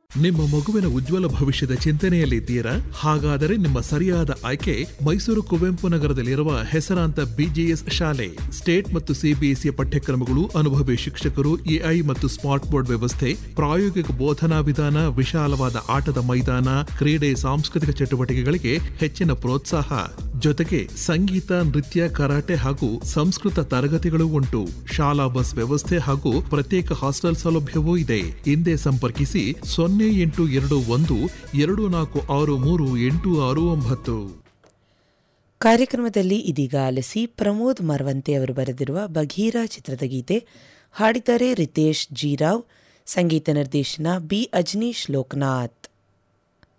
ನಿಮ್ಮ ಮಗುವಿನ ಉಜ್ವಲ ಭವಿಷ್ಯದ ಚಿಂತನೆಯಲ್ಲಿದ್ದೀರಾ ಹಾಗಾದರೆ ನಿಮ್ಮ ಸರಿಯಾದ ಆಯ್ಕೆ ಮೈಸೂರು ಕುವೆಂಪು ನಗರದಲ್ಲಿರುವ ಹೆಸರಾಂತ ಬಿಜಿಎಸ್ ಶಾಲೆ ಸ್ಟೇಟ್ ಮತ್ತು ಸಿಬಿಎಸ್ಇ ಪಠ್ಯಕ್ರಮಗಳು ಅನುಭವಿ ಶಿಕ್ಷಕರು ಎಐ ಮತ್ತು ಸ್ಮಾರ್ಟ್ ಬೋರ್ಡ್ ವ್ಯವಸ್ಥೆ ಪ್ರಾಯೋಗಿಕ ಬೋಧನಾ ವಿಧಾನ ವಿಶಾಲವಾದ ಆಟದ ಮೈದಾನ ಕ್ರೀಡೆ ಸಾಂಸ್ಕೃತಿಕ ಚಟುವಟಿಕೆಗಳಿಗೆ ಹೆಚ್ಚಿನ ಪ್ರೋತ್ಸಾಹ ಜೊತೆಗೆ ಸಂಗೀತ ನೃತ್ಯ ಕರಾಟೆ ಹಾಗೂ ಸಂಸ್ಕೃತ ತರಗತಿಗಳು ಉಂಟು ಶಾಲಾ ಬಸ್ ವ್ಯವಸ್ಥೆ ಹಾಗೂ ಪ್ರತ್ಯೇಕ ಹಾಸ್ಟೆಲ್ ಸೌಲಭ್ಯವೂ ಇದೆ ಹಿಂದೆ ಸಂಪರ್ಕಿಸಿ ಸೊನ್ನೆ ಎಂಟು ಎರಡು ಒಂದು ಎರಡು ನಾಲ್ಕು ಆರು ಮೂರು ಎಂಟು ಆರು ಒಂಬತ್ತು ಕಾರ್ಯಕ್ರಮದಲ್ಲಿ ಇದೀಗ ಆಲಿಸಿ ಪ್ರಮೋದ್ ಮರವಂತೆ ಅವರು ಬರೆದಿರುವ ಬಘೀರ ಚಿತ್ರದ ಗೀತೆ ಹಾಡಿದ್ದಾರೆ ರಿತೇಶ್ ಜೀರಾವ್ ಸಂಗೀತ ನಿರ್ದೇಶನ ಬಿ ಅಜ್ನೀಶ್ ಲೋಕನಾಥ್